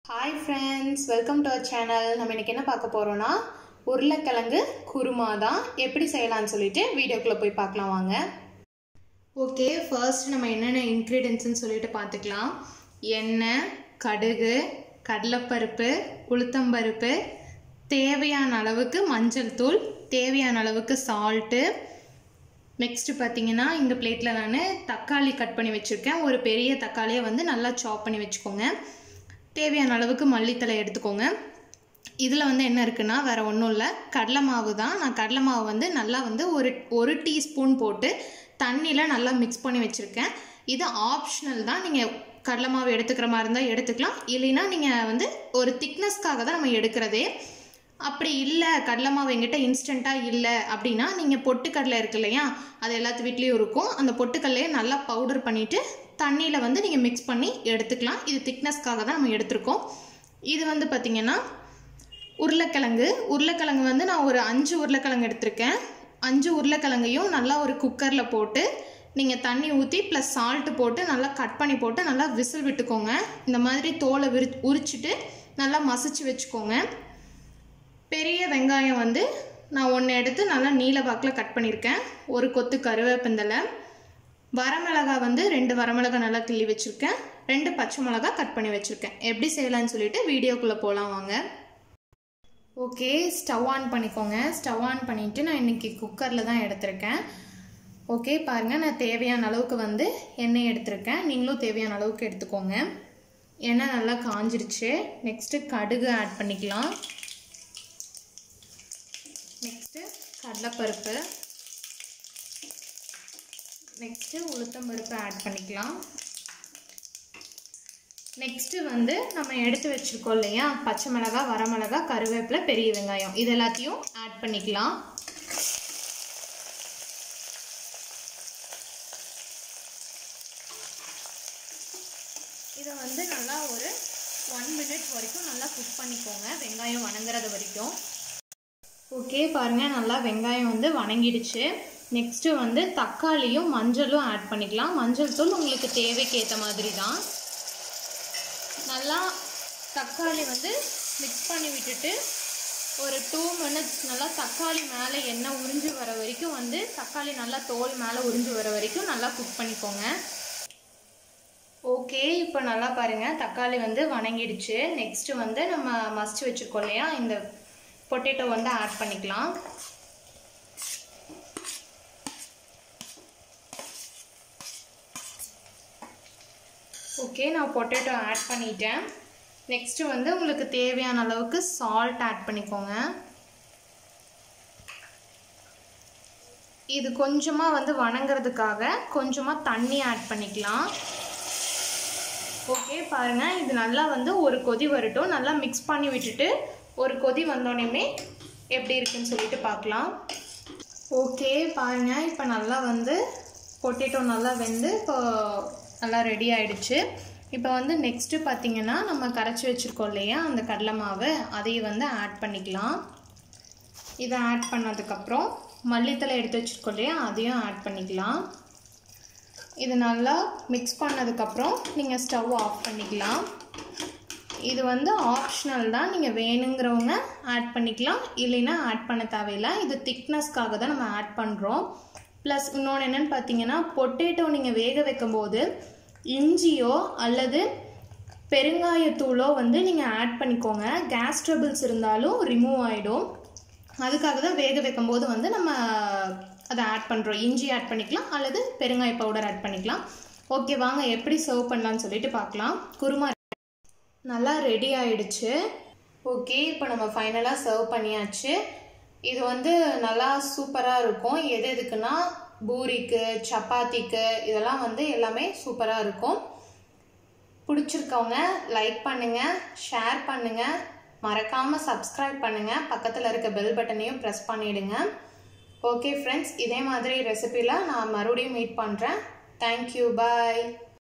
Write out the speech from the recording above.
hi friends welcome to our channel நம்ம இன்னைக்கு என்ன பார்க்க போகிறோன்னா உருளைக்கிழங்கு குருமா தான் எப்படி செய்யலாம்னு சொல்லிட்டு வீடியோக்குள்ளே போய் பார்க்கலாம் வாங்க ஓகே ஃபர்ஸ்ட் நம்ம என்னென்ன இன்க்ரீடியன்ட்ஸ்னு சொல்லிட்டு பார்த்துக்கலாம் எண்ணெய் கடுகு கடலைப்பருப்பு உளுத்தம்பருப்பு தேவையான அளவுக்கு மஞ்சள் தூள் தேவையான அளவுக்கு சால்ட்டு நெக்ஸ்ட் பார்த்தீங்கன்னா இந்த பிளேட்டில் நான் தக்காளி கட் பண்ணி வச்சுருக்கேன் ஒரு பெரிய தக்காளியை வந்து நல்லா சாப் பண்ணி வச்சுக்கோங்க தேவையான அளவுக்கு மல்லித்தலை எடுத்துக்கோங்க இதில் வந்து என்ன இருக்குன்னா வேறு ஒன்றும் இல்லை கடலை மாவு தான் நான் கடலை மாவு வந்து நல்லா வந்து ஒரு ஒரு டீஸ்பூன் போட்டு தண்ணியில் நல்லா மிக்ஸ் பண்ணி வச்சுருக்கேன் இது ஆப்ஷனல் தான் நீங்கள் கடலை மாவு எடுத்துக்கிற மாதிரி இருந்தால் எடுத்துக்கலாம் இல்லைன்னா நீங்கள் வந்து ஒரு திக்னஸ்க்காக தான் நம்ம எடுக்கிறதே அப்படி இல்லை கடலை மாவு எங்கிட்ட இன்ஸ்டண்ட்டாக இல்லை அப்படின்னா நீங்கள் பொட்டுக்கடலை இருக்கு இல்லையா அது எல்லாத்து வீட்லேயும் இருக்கும் அந்த பொட்டுக்கடலையை நல்லா பவுடர் பண்ணிவிட்டு தண்ணியில் வந்து நீங்கள் மிக்ஸ் பண்ணி எடுத்துக்கலாம் இது திக்னஸ்க்காக தான் நம்ம எடுத்திருக்கோம் இது வந்து பார்த்திங்கன்னா உருளைக்கிழங்கு உருளைக்கிழங்கு வந்து நான் ஒரு அஞ்சு உருளைக்கிழங்கு எடுத்திருக்கேன் அஞ்சு உருளைக்கிழங்கையும் நல்லா ஒரு குக்கரில் போட்டு நீங்கள் தண்ணி ஊற்றி ப்ளஸ் சால்ட்டு போட்டு நல்லா கட் பண்ணி போட்டு நல்லா விசில் விட்டுக்கோங்க இந்த மாதிரி தோலை விரி உரிச்சிட்டு நல்லா மசிச்சு வச்சுக்கோங்க பெரிய வெங்காயம் வந்து நான் ஒன்று எடுத்து நல்லா நீல வாக்கில் கட் பண்ணியிருக்கேன் ஒரு கொத்து கருவேப்பந்தலை வரமிளகாய் வந்து ரெண்டு வரமிளகாய் நல்லா கிள்ளி வச்சுருக்கேன் ரெண்டு பச்சை மிளகா கட் பண்ணி வச்சுருக்கேன் எப்படி செய்யலான்னு சொல்லிட்டு வீடியோக்குள்ளே போகலாம் வாங்க ஓகே ஸ்டவ் ஆன் பண்ணிக்கோங்க ஸ்டவ் ஆன் பண்ணிவிட்டு நான் இன்றைக்கி குக்கரில் தான் எடுத்திருக்கேன் ஓகே பாருங்கள் நான் தேவையான அளவுக்கு வந்து எண்ணெய் எடுத்திருக்கேன் நீங்களும் தேவையான அளவுக்கு எடுத்துக்கோங்க எண்ணெய் நல்லா காஞ்சிருச்சு நெக்ஸ்ட்டு கடுகு ஆட் பண்ணிக்கலாம் நெக்ஸ்ட்டு கடலைப்பருப்பு நெக்ஸ்ட்டு உளுத்தம் பருப்பு ஆட் பண்ணிக்கலாம் நெக்ஸ்ட்டு வந்து நம்ம எடுத்து வச்சுருக்கோம் இல்லையா பச்சை மிளகா வரமிளகா கருவேப்பிலை பெரிய வெங்காயம் இது எல்லாத்தையும் ஆட் பண்ணிக்கலாம் இதை வந்து நல்லா ஒரு ஒன் மினிட் வரைக்கும் நல்லா குக் பண்ணிக்கோங்க வெங்காயம் வணங்குறது வரைக்கும் ஓகே பாருங்கள் நல்லா வெங்காயம் வந்து வணங்கிடுச்சு நெக்ஸ்ட்டு வந்து தக்காளியும் மஞ்சளும் ஆட் பண்ணிக்கலாம் மஞ்சள் தூள் உங்களுக்கு தேவைக்கு ஏற்ற மாதிரி தான் நல்லா தக்காளி வந்து மிக்ஸ் பண்ணி விட்டுட்டு ஒரு டூ மினிட்ஸ் நல்லா தக்காளி மேலே எண்ணெய் உறிஞ்சு வர வரைக்கும் வந்து தக்காளி நல்லா தோல் மேலே உறிஞ்சு வர வரைக்கும் நல்லா குக் பண்ணிக்கோங்க ஓகே இப்போ நல்லா பாருங்கள் தக்காளி வந்து வணங்கிடுச்சு நெக்ஸ்ட்டு வந்து நம்ம மசிச்சு வச்சுருக்கோம் இல்லையா இந்த பொட்டேட்டோ வந்து ஆட் பண்ணிக்கலாம் ஓகே நான் பொட்டேட்டோ ஆட் பண்ணிட்டேன் நெக்ஸ்ட்டு வந்து உங்களுக்கு தேவையான அளவுக்கு சால்ட் ஆட் பண்ணிக்கோங்க இது கொஞ்சமாக வந்து வணங்குறதுக்காக கொஞ்சமாக தண்ணி ஆட் பண்ணிக்கலாம் ஓகே பாருங்கள் இது நல்லா வந்து ஒரு கொதி வரட்டும் நல்லா மிக்ஸ் பண்ணி விட்டுட்டு ஒரு கொதி வந்தோடனே எப்படி இருக்குன்னு சொல்லிட்டு பார்க்கலாம் ஓகே பாருங்கள் இப்போ நல்லா வந்து பொட்டேட்டோ நல்லா வெந்து இப்போ நல்லா ரெடி ஆயிடுச்சு இப்போ வந்து நெக்ஸ்ட்டு பார்த்தீங்கன்னா நம்ம கரைச்சி வச்சுருக்கோம் இல்லையா அந்த கடலை மாவு அதையும் வந்து ஆட் பண்ணிக்கலாம் இதை ஆட் பண்ணதுக்கப்புறம் மல்லித்தலை எடுத்து வச்சுருக்கோம் இல்லையா அதையும் ஆட் பண்ணிக்கலாம் இது நல்லா மிக்ஸ் பண்ணதுக்கப்புறம் நீங்கள் ஸ்டவ் ஆஃப் பண்ணிக்கலாம் இது வந்து ஆப்ஷனல் தான் நீங்கள் வேணுங்கிறவங்க ஆட் பண்ணிக்கலாம் இல்லைன்னா ஆட் பண்ண தேவையில்லை இது திக்னஸ்க்காக தான் நம்ம ஆட் பண்ணுறோம் ப்ளஸ் இன்னொன்று என்னென்னு பார்த்தீங்கன்னா பொட்டேட்டோ நீங்கள் வேக வைக்கும்போது இஞ்சியோ அல்லது பெருங்காயத்தூளோ வந்து நீங்கள் ஆட் பண்ணிக்கோங்க கேஸ் ட்ரபிள்ஸ் இருந்தாலும் ரிமூவ் ஆகிடும் அதுக்காக தான் வேக வைக்கும்போது வந்து நம்ம அதை ஆட் பண்ணுறோம் இஞ்சி ஆட் பண்ணிக்கலாம் அல்லது பெருங்காய பவுடர் ஆட் பண்ணிக்கலாம் ஓகே வாங்க எப்படி சர்வ் பண்ணலான்னு சொல்லிட்டு பார்க்கலாம் குருமா நல்லா ரெடி ஆயிடுச்சு ஓகே இப்போ நம்ம ஃபைனலாக சர்வ் பண்ணியாச்சு இது வந்து நல்லா சூப்பராக இருக்கும் எது எதுக்குன்னா பூரிக்கு சப்பாத்திக்கு இதெல்லாம் வந்து எல்லாமே சூப்பராக இருக்கும் பிடிச்சிருக்கவங்க லைக் பண்ணுங்கள் ஷேர் பண்ணுங்கள் மறக்காமல் சப்ஸ்கிரைப் பண்ணுங்கள் பக்கத்தில் இருக்க பெல் பட்டனையும் ப்ரெஸ் பண்ணிவிடுங்க ஓகே ஃப்ரெண்ட்ஸ் இதே மாதிரி ரெசிபியில் நான் மறுபடியும் மீட் பண்ணுறேன் தேங்க்யூ பாய்